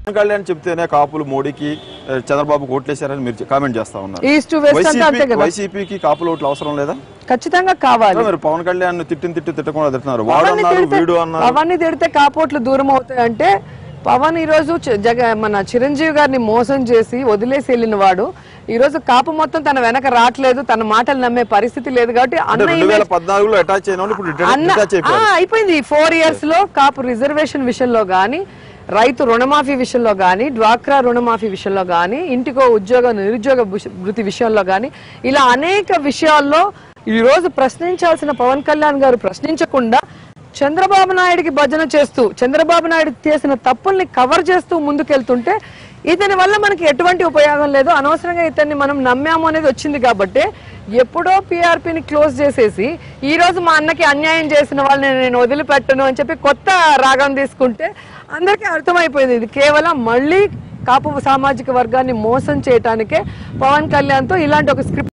పవన్ కళ్యాణ్ చెప్తేనే కాపులు మోడీకి ఆ, చంద్రబాబుకి ఓట్లేశారని మీరు కామెంట్ చేస్తా ఉన్నారు ఈస్ట్ టు వెస్ట్ అంతా అంతే వైసీపీ కదా వైసీపీకి కాపుల ఓట్లు అవసరం లేదా ఖచ్చితంగా కావాలి మీరు పవన్ కళ్యాణ్ తిట్టిన తిట్టి తిట్టకుండా తిడుతున్నారు వాడు పవన్ ని అన్నారు తిడితే వీడు అన్నారు పవన్ ని తిడితే కాపోట్లు దూరం అవుతాయి అంటే పవన్ ఈ రోజు చి- జగ మన చిరంజీవి గారిని మోసం చేసి వదిలేసి వెళ్ళిన వాడు ఈ రోజు కాపు మొత్తం తన వెనక రావట్లేదు తన మాటలు నమ్మే పరిస్థితి లేదు కాబట్టి అంటే అన్న రెండు వేల పద్నాలుగులో అటాచ్ అయిన వాళ్ళు ఇప్పుడు అన్న డిటాచ్ ఆ, అయిపోయారు అయిపోయింది ఫోర్ ఇయర్స్ లో కాపు రిజర్వేషన్ విషయంలో గానీ రైతు రుణమాఫీ విషయంలో గానీ డ్వాక్రా రుణమాఫీ విషయంలో గానీ ఇంటికో ఉద్యోగ నిరుద్యోగ భుష- భృతి విషయంలో గానీ ఇలా అనేక విషయాల్లో ఈ రోజు ప్రశ్నించాల్సిన పవన్ కళ్యాణ్ గారు ప్రశ్నించకుండా చంద్రబాబు నాయుడికి భజన చేస్తూ చంద్రబాబు నాయుడు చేసిన తప్పుల్ని కవర్ చేస్తూ ముందుకెళ్తుంటే ఇతని వల్ల మనకి ఎటువంటి ఉపయోగం లేదు అనవసరంగా ఇతన్ని మనం నమ్మాము అనేది వచ్చింది కాబట్టి ఎప్పుడో పీఆర్పీని క్లోజ్ చేసేసి ఈ రోజు మా అన్నకి అన్యాయం చేసిన వాళ్ళని నేను వదిలిపెట్టను అని చెప్పి కొత్త రాగం తీసుకుంటే అందరికీ అర్థమైపోయింది ఇది కేవలం మళ్ళీ కాపు సామాజిక వర్గాన్ని మోసం చేయటానికే పవన్ కళ్యాణ్తో ఇలాంటి ఒక స్క్రిప్ట్